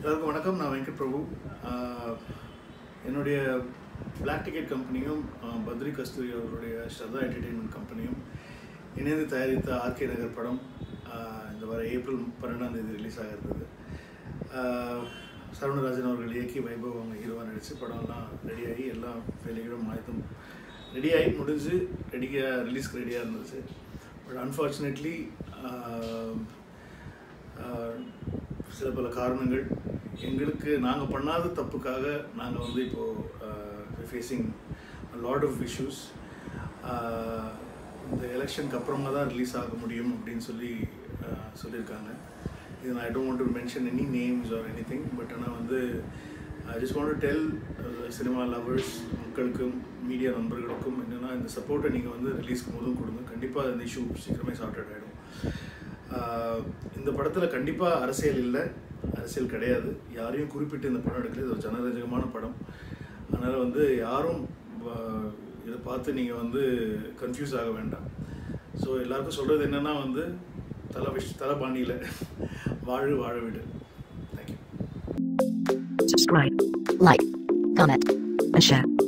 எல்லாருக்கும் வணக்கம் நான் வெங்கட் பிரபு ஆஹ் என்னுடைய பிளாக் டிக்கெட் கம்பெனியும் ஆஹ் பத்ரி கஸ்தூரி அவருடைய ஸ்ரதா என்டர்டெயின்மெண்ட் கம்பெனியும் இணைந்து தயாரித்த ஆர்கே நகர் படம் ஆஹ் இந்த வர ஏப்ரல் பன்னெண்டாம் தேதி ரிலீஸ் ஆகிறது சரவணராஜன் அவர்கள் இயக்கி வைபவ் அவங்க ஹீரோவாக நடித்து படம்லாம் ரெடியாகி எல்லாம் வேலைகளும் ஆயத்தம் ரெடியாகி முடிஞ்சு ரெடியாக ரிலீஸ்க்கு ரெடியாக இருந்துச்சு பட் அன்ஃபார்ச்சுனேட்லி சில பல காரணங்கள் எங்களுக்கு நாங்கள் பண்ணாத தப்புக்காக நாங்கள் வந்து இப்போது ஃபேஸிங் லாட் ஆஃப் இஷ்யூஸ் இந்த எலெக்ஷனுக்கு அப்புறமா தான் ரிலீஸ் ஆக முடியும் அப்படின்னு சொல்லி ஆஹ் சொல்லியிருக்காங்க இது நான் I don't want to mention any names or any thing but ஆனால் வந்து I just want to tell cinema lovers மக்களுக்கும் மீடியா நண்பர்களுக்கும் என்னென்னா இந்த சப்போர்ட்டை நீங்கள் வந்து ரிலீஸ்க்கு போதும் கொடுங்க கண்டிப்பாக இந்த இஷ்யூ சீக்கிரமே சார்ட் அவுட் ஆகிடும் ஆஹ் இந்த படத்தில் கண்டிப்பாக அரசியல் இல்லை அரசியல் கிடையாது யாரையும் குறிப்பிட்டு இந்த படம் எடுக்கல இது ஒரு ஜனரஞ்சகமான படம் அதனால் வந்து யாரும் ஆஹ் இதை பார்த்து நீங்கள் வந்து கன்ஃபியூஸ் ஆக வேண்டாம் ஸோ எல்லாருக்கும் சொல்கிறது என்னென்னா வந்து தலை விஷ் தலை பாண்டியில் வாழு வாழ விடு thank you subscribe, like, comment, and share.